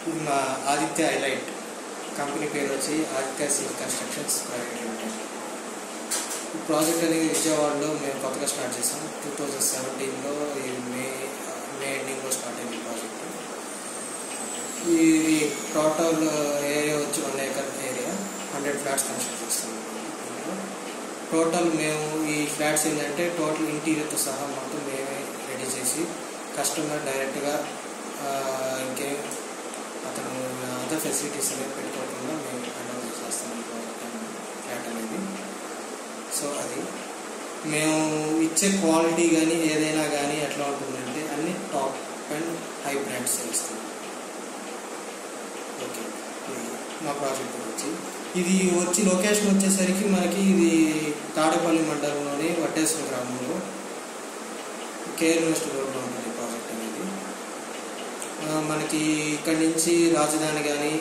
ఇది మా Aditya highlight company పేరు వచ్చి Aditya civil constructions private limited ఈ ప్రాజెక్ట్ అనేది విజయవాడలో మేము కొత్తగా స్టార్ట్ చేసాం టూ థౌజండ్ సెవెంటీన్లో ఈ మే మే ఎండింగ్లో స్టార్ట్ అయింది ఈ ప్రాజెక్ట్ ఇది టోటల్ ఏరియా వచ్చి one acre area hundred flats construct చేస్తాం ఇందులో టోటల్ మేము ఈ ఫ్లాట్స్ ఏంటంటే టోటల్ ఇంటీరియర్తో సహా మొత్తం మేమే రెడీ చేసి కస్టమర్ డైరెక్ట్గా ఇంకేం అతను అదర్ ఫెసిలిటీస్ అనేది పెట్టుకోకుండా మేము హ్యాండ్ చేస్తాం ఈ ప్రాజెక్ట్ ఫ్లాట్ అనేది సో అది మేము ఇచ్చే క్వాలిటీ కానీ ఏదైనా కానీ ఎట్లా ఉంటుందంటే అన్ని టాప్ అండ్ హై బ్రాండ్స్ ఇస్తాం ఓకే ఇది మా ప్రాజెక్ట్ గురించి ఇది వచ్చి లొకేషన్ వచ్చేసరికి మనకి ఇది తాడేపల్లి మండలంలోని వడ్డేశ్వర గ్రామంలో కేర్ యూనివర్సిటీ రోడ్లో ఉంటుంది ఈ ప్రాజెక్ట్ అనేది ఆ, మనకి ఇక్కడి నుంచి రాజధాని కానీ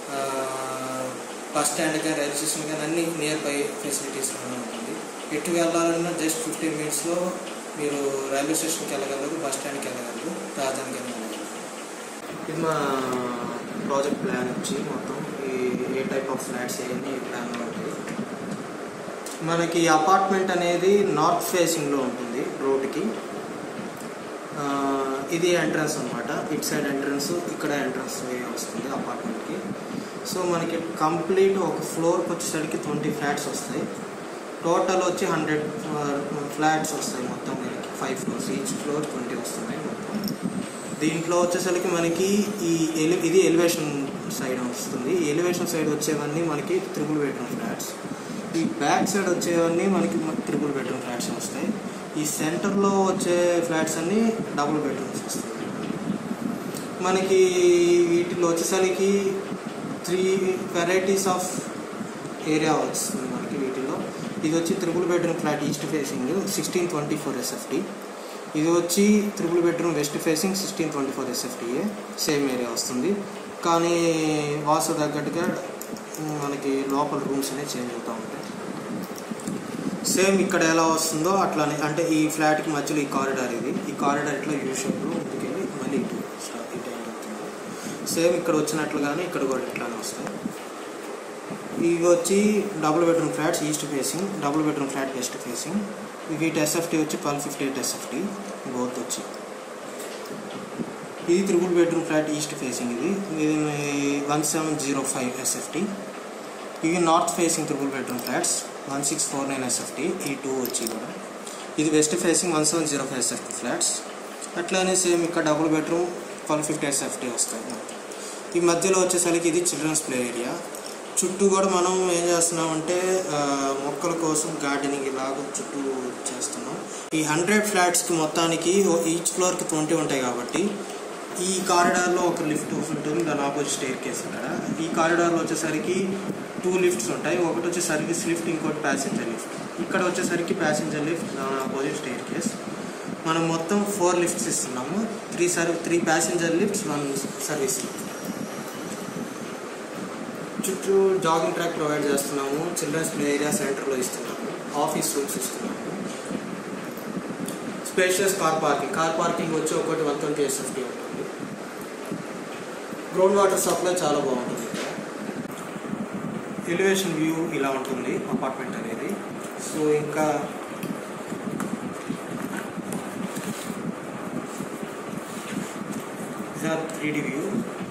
బస్ స్టాండ్ కానీ రైల్వే స్టేషన్ కానీ అన్ని నియర్ బై ఫెసిలిటీస్ ఉంటుంది ఎటు వెళ్ళాలన్నా జస్ట్ ఫిఫ్టీన్ మినిట్స్లో మీరు రైల్వే స్టేషన్కి వెళ్ళగలరు బస్ స్టాండ్కి వెళ్ళగలరు రాజధానికి వెళ్ళగలరు ఇది మా ప్రాజెక్ట్ ప్లాన్ వచ్చి మొత్తం ఈ ఏ టైప్ ఆఫ్ ఫ్లాట్స్ అవన్నీ ఈ ప్లాన్లో ఉంటాయి మనకి అపార్ట్మెంట్ అనేది నార్త్ ఫేసింగ్లో ఉంటుంది రోడ్కి ఆ, ఇది ఎంట్రన్స్ అనమాట ఇట్ సైడ్ ఎంట్రన్స్ ఇక్కడ ఎంట్రన్స్ వే వస్తుంది అపార్ట్మెంట్కి సో మనకి కంప్లీట్ ఒక ఫ్లోర్కి వచ్చేసరికి ట్వంటీ ఫ్లాట్స్ వస్తాయి టోటల్ వచ్చి హండ్రెడ్ ఫ్లాట్స్ వస్తాయి మొత్తం మనకి five floors each floor twenty వస్తున్నాయి మొత్తం దీంట్లో వచ్చేసరికి మనకి ఈ ఎలి ఇది ఎలివేషన్ సైడ్ వస్తుంది ఈ ఎలివేషన్ సైడ్ వచ్చేవన్నీ మనకి త్రిబుల్ బెడ్రూమ్ ఫ్లాట్స్ ఈ బ్యాక్ సైడ్ వచ్చేవన్నీ మనకి త్రిబుల్ బెడ్రూమ్ ఫ్లాట్స్ వస్తాయి ఈ సెంటర్లో వచ్చే ఫ్లాట్స్ అన్నీ డబుల్ బెడ్రూమ్స్ వస్తాయి మనకి వీటిలో వచ్చేసరికి త్రీ వెరైటీస్ ఆఫ్ ఏరియా వస్తుంది మనకి వీటిలో ఇది వచ్చి triple bedroom flat east facing sixteen twenty four SFT ఇది వచ్చి triple bedroom west facing sixteen twenty four ఎస్ఎఫ్టీఏ సేమ్ ఏరియా వస్తుంది కానీ వాసు తగ్గట్టుగా ఉమ్, మనకి లోపల రూమ్స్ అనేవి చేంజ్ అవుతూ ఉంటాయి సేమ్ ఇక్కడ ఎలా వస్తుందో అట్లానే అంటే ఈ ఫ్లాట్కి మధ్యలో ఈ కారిడార్ ఇది ఈ కారిడార్ ఇట్లా యూ షేప్లో ముందుకెళ్ళి మళ్ళీ ఇటు స్టా- ఇటు end అవుతుంది సేమ్ ఇక్కడ వచ్చినట్లుగానే ఇక్కడ కూడా ఇట్లానే వస్తాయి ఇవి వచ్చి double bedroom flats east facing double bedroom flat west facing వీటి ఎస్ఎఫ్టీ వచ్చి twelve fifty eight SFT both వచ్చి ఇది triple bedroom flat east facing ఇది ఇది one seven zero five SFT ఇవి north facing triple bedroom flats one six four nine SFT ఈ two వచ్చి కూడా ఇది west facing one seven zero five SFT flats అట్లానే సేమ్ ఇక్కడ double bedroom twelve fifty SFT వస్తాయి మొత్తం. ఈ మధ్యలో వచ్చేసరికి ఇది చిల్డ్రన్స్ ప్లే ఏరియా చుట్టూ కూడా మనం ఏం చేస్తున్నామంటే ఆ, మొక్కల కోసం గార్డెనింగ్ ఇలాగ చుట్టూ చేస్తున్నాం ఈ హండ్రెడ్ ఫ్లాట్స్కి మొత్తానికి ఈచ్ ఫ్లోర్కి ట్వంటీ ఉంటాయి కాబట్టి ఈ కారిడార్లో ఒక లిఫ్ట్ ఉంటుంది దాని ఆపోజిట్ స్టేర్ కేస్ ఇక్కడ ఈ కారిడార్లో వచ్చేసరికి టూ లిఫ్ట్స్ ఉంటాయి ఒకటి వచ్చి సర్వీస్ లిఫ్ట్ ఇంకోటి ప్యాసింజర్ లిఫ్ట్ ఇక్కడ వచ్చేసరికి ప్యాసింజర్ లిఫ్ట్ దాని ఆపోజిట్ స్టేర్ కేస్ మనం మొత్తం ఫోర్ లిఫ్ట్స్ ఇస్తున్నాము three serve three passenger lifts one service lift చుట్టూ జాగింగ్ ట్రాక్ ప్రొవైడ్ చేస్తున్నాము చిల్డ్రన్స్ ప్లే ఏరియా సెంటర్లో ఇస్తున్నాము ఆఫీస్ రూమ్స్ ఇస్తున్నాము spacious car parking car parking వచ్చి ఒకటి వన్ ట్వంటీ ఎస్ఎఫ్టీ ఉంటుంది గ్రౌండ్ వాటర్ సప్లై చాలా బాగుంటుంది ఎలివేషన్ వ్యూ ఇలా ఉంటుంది అపార్ట్మెంట్ అనేది సో ఇంకా త్రీ డి వ్యూ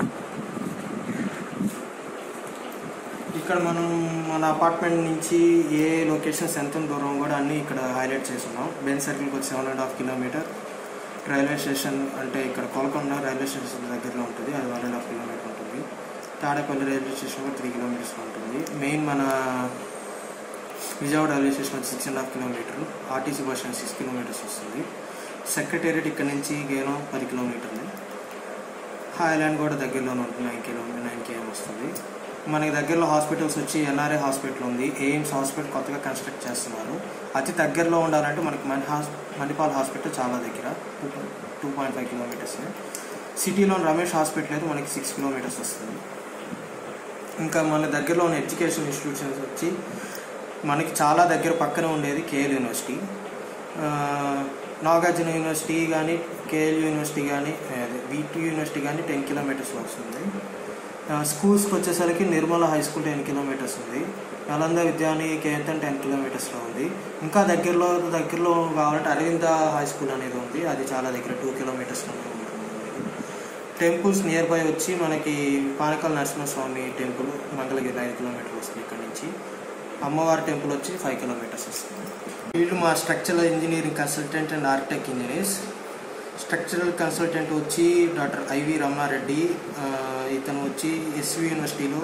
ఇక్కడ మనం మన అపార్ట్మెంట్ నుంచి ఏ లొకేషన్స్ ఎంత దూరం కూడా అన్నీ ఇక్కడ హైలైట్ చేస్తున్నాం బెన్ సర్కిల్కి వచ్చి seven and half kilometer railway station అంటే ఇక్కడ కొలకొండ రైల్వే స్టేషన్ దగ్గరలో ఉంటుంది అది వన్ అండ్ హాఫ్ కిలోమీటర్ ఉంటుంది తాడేపల్లి రైల్వే స్టేషన్ కూడా త్రీ కిలోమీటర్స్ ఉంటుంది మెయిన్ మన విజయవాడ రైల్వే స్టేషన్ వచ్చి six and half kilometer RTC bus stand six kilometers వస్తుంది సెక్రటేరియట్ ఇక్కడ నుంచి కేవలం పది కిలోమీటర్లు హాయ్లాండ్ కూడా దగ్గరలోనే ఉంటుంది నైన్ కిలో నైన్ కేఎం వస్తుంది మనకి దగ్గరలో హాస్పిటల్స్ వచ్చి ఎన్ఆర్ఏ హాస్పిటల్ ఉంది ఎయిమ్స్ హాస్పిటల్ కొత్తగా కన్స్ట్రక్ట్ చేస్తున్నారు అతి దగ్గరలో ఉండాలంటే మనకి మణి హాస్ మణిపాల్ హాస్పిటల్ చాలా దగ్గర two two point five kilometers సిటీలో రమేష్ హాస్పిటల్ అయితే మనకి సిక్స్ కిలోమీటర్స్ వస్తుంది ఇంకా మన దగ్గరలో ఉన్న ఎడ్యుకేషన్ ఇన్స్టిట్యూషన్స్ వచ్చి మనకి చాలా దగ్గర పక్కన ఉండేది కేఎల్ యూనివర్సిటీ ఆ, నాగార్జున యూనివర్సిటీ కానీ కేఎల్ యూనివర్సిటీ కానీ అదే బీటీ యూనివర్సిటీ కానీ టెన్ కిలోమీటర్స్లో వస్తుంది ఆ, స్కూల్స్కి వచ్చేసరికి Nirmala high school ten kilometers ఉంది నలంద విద్యాని కేంద్రం టెన్ కిలోమీటర్స్లో ఉంది ఇంకా దగ్గరలో దగ్గరలో కావాలంటే అరవింద హై స్కూల్ అనేది ఉంది అది చాలా దగ్గర టూ కిలోమీటర్స్లో ఉంటుంది టెంపుల్స్ నియర్ బై వచ్చి మనకి పానకాల నరసింహస్వామి టెంపుల్ మంగళగిరి ఐదు కిలోమీటర్లు వస్తుంది ఇక్కడ నుంచి అమ్మవారి టెంపుల్ వచ్చి ఫైవ్ కిలోమీటర్స్ వస్తుంది వీళ్ళు మా structural engineering consultant and architect engineers structural consultant వచ్చి డాక్టర్ ఐవి రమణారెడ్డి ఆ, ఇతను వచ్చి ఎస్వి యూనివర్సిటీలో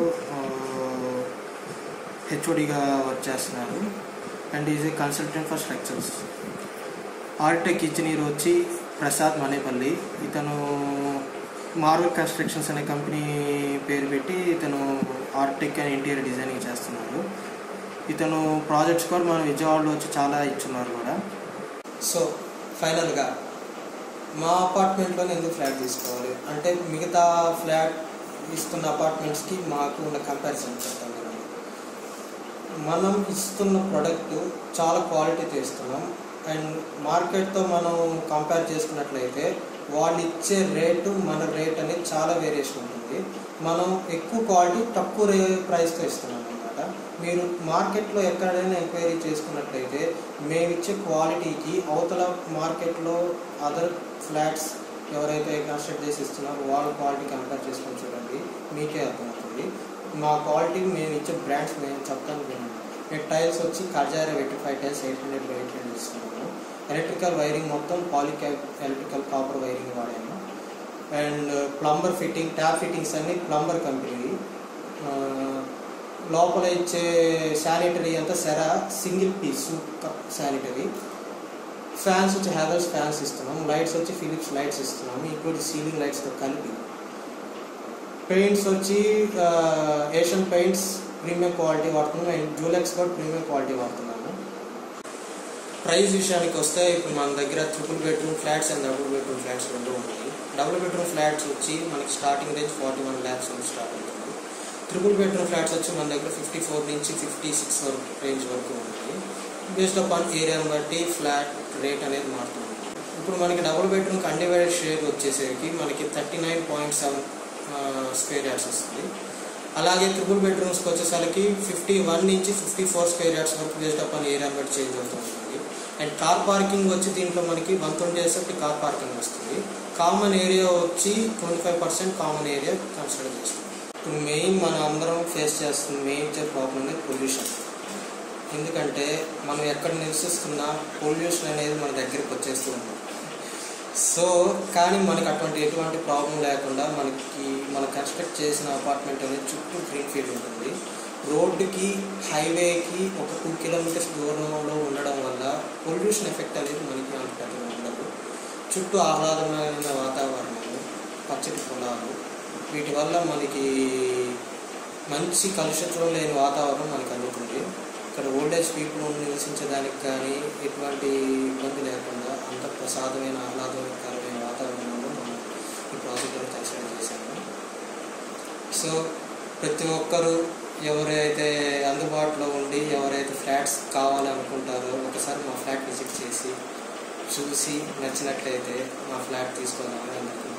హెచ్ఓడిగా వర్క్ చేస్తున్నారు and is a consultant for structures architect engineer వచ్చి ప్రసాద్ మనేపల్లి ఇతను మార్వల్ కన్స్ట్రక్షన్స్ అనే కంపెనీ పేరు పెట్టి ఇతను ఆర్కిటెక్ట్ అండ్ ఇంటీరియర్ డిజైనింగ్ చేస్తున్నారు ఇతను ప్రాజెక్ట్స్ కూడా మన విజయవాడలో వచ్చి చాలా ఇచ్చున్నారు కూడా సో ఫైనల్గా మా అపార్ట్మెంట్లోనే ఎందుకు ఫ్లాట్ తీసుకోవాలి అంటే మిగతా ఫ్లాట్ ఇస్తున్న అపార్ట్మెంట్స్కి మాకు ఉన్న కంపారిజన్ చెప్తాను నేను మనం ఇస్తున్న ప్రోడక్ట్ చాలా క్వాలిటీతో ఇస్తున్నాం అండ్ మార్కెట్తో మనం కంపేర్ చేసుకున్నట్లయితే వాళ్ళు ఇచ్చే రేటు మన రేట్ అనేది చాలా వేరియేషన్ ఉంటుంది మనం ఎక్కువ క్వాలిటీ తక్కువ రే ప్రైస్తో ఇస్తున్నాం అనమాట మీరు మార్కెట్లో ఎక్కడైనా ఎంక్వైరీ చేసుకున్నట్లయితే మేము ఇచ్చే క్వాలిటీకి అవతల మార్కెట్లో అదర్ ఫ్లాట్స్ ఎవరైతే కన్స్ట్రక్ట్ చేసి ఇస్తున్నారో వాళ్ళ క్వాలిటీ కంపేర్ చేసుకొని చూడండి మీకే అర్థమవుతుంది మా క్వాలిటీ మేము ఇచ్చే బ్రాండ్స్ మేము చెప్తాను వినండి మేము టైల్స్ వచ్చి Kajaria eighty five tiles eight hundred eight hundred ఇస్తున్నాము ఎలక్ట్రికల్ వైరింగ్ మొత్తం పాలిక్యాబ్ ఎలక్ట్రికల్ కాపర్ వైరింగ్ వాడాము and plumber fitting tap fittings అన్ని ప్లంబర్ కంపెనీ లోపల ఇచ్చే శానిటరీ అంతా Cera single piece sanitary fans వచ్చి హ్యావెల్స్ ఫ్యాన్స్ ఇస్తున్నాం లైట్స్ వచ్చి ఫిలిప్స్ లైట్స్ ఇస్తున్నాము ఇంక్లూడ్ సీలింగ్ లైట్స్తో కలిపి పెయింట్స్ వచ్చి ఏషియన్ పెయింట్స్ ప్రీమియం క్వాలిటీ వాడుతున్నాం అండ్ జూలెక్స్ కూడా ప్రీమియం క్వాలిటీ వాడుతున్నాము ప్రైస్ విషయానికి వస్తే ఇప్పుడు మన దగ్గర triple bedroom flats and double bedroom flats రెండు ఉన్నాయి డబుల్ బెడ్రూమ్ ఫ్లాట్స్ వచ్చి మనకి starting range forty one lakhs నుంచి స్టార్ట్ అవుతుంది ట్రిపుల్ బెడ్రూమ్ ఫ్లాట్స్ వచ్చి మన దగ్గర ఫిఫ్టీ ఫోర్ నుంచి ఫిఫ్టీ సిక్స్ వరకు రేంజ్ వరకు ఉన్నాయి బేస్డ్ అపాన్ ఏరియాని బట్టి ఫ్లాట్ రేట్ అనేది మారుతుంది ఇప్పుడు మనకి డబుల్ బెడ్రూమ్కి అన్డివైడెడ్ షేర్ వచ్చేసరికి మనకి thirty nine point seven square yards వస్తుంది అలాగే ట్రిపుల్ బెడ్రూమ్స్కి వచ్చేసరికి ఫిఫ్టీ వన్ నుంచి ఫిఫ్టీ ఫోర్ స్క్వేర్ యార్డ్స్ వరకు బేస్డ్ అపాన్ ఏరియా బట్టి చేంజ్ అవుతూ ఉంటుంది అండ్ కార్ పార్కింగ్ వచ్చి దీంట్లో మనకి one twenty SFT car parking వస్తుంది కామన్ ఏరియా వచ్చి twenty five percent common area consider చేస్తుంది ఇప్పుడు మెయిన్ మనం అందరం ఫేస్ చేస్తున్న మేజర్ ప్రాబ్లం అనేది పొల్యూషన్ ఎందుకంటే మనం ఎక్కడ నివసిస్తున్నా పొల్యూషన్ అనేది మన దగ్గరికి వచ్చేస్తూ ఉంది సో కానీ మనకి అటువంటి ఎటువంటి ప్రాబ్లం లేకుండా మనకి మనం కన్స్ట్రక్ట్ చేసిన అపార్ట్మెంట్ అనేది చుట్టూ గ్రీన్ ఫీల్డ్ ఉంటుంది రోడ్డుకి హైవేకి ఒక టూ కిలోమీటర్స్ దూరంలో ఉండడం వల్ల పొల్యూషన్ ఎఫెక్ట్ అనేది మనకి అంత పెద్దగా ఉండదు చుట్టూ ఆహ్లాదమైన వాతావరణము పచ్చటి పొలాలు వీటి వల్ల మనకి మంచి కలుషితం లేని వాతావరణం మనకు అందుతుంది ఇక్కడ ఓల్డేజ్ పీపుల్ నివసించడానికి కానీ ఎటువంటి ఇబ్బంది లేకుండా అంత ప్రసాదమైన ఆహ్లాదకరమైన వాతావరణంలో మనం ఈ ప్రాజెక్టును కన్సిడర్ చేశాము సో ప్రతి ఒక్కరూ ఎవరైతే అందుబాటులో ఉండి ఎవరైతే ఫ్లాట్స్ కావాలనుకుంటారో ఒకసారి మా ఫ్లాట్ విజిట్ చేసి చూసి నచ్చినట్లయితే మా ఫ్లాట్ తీసుకోవాలని అందరికీ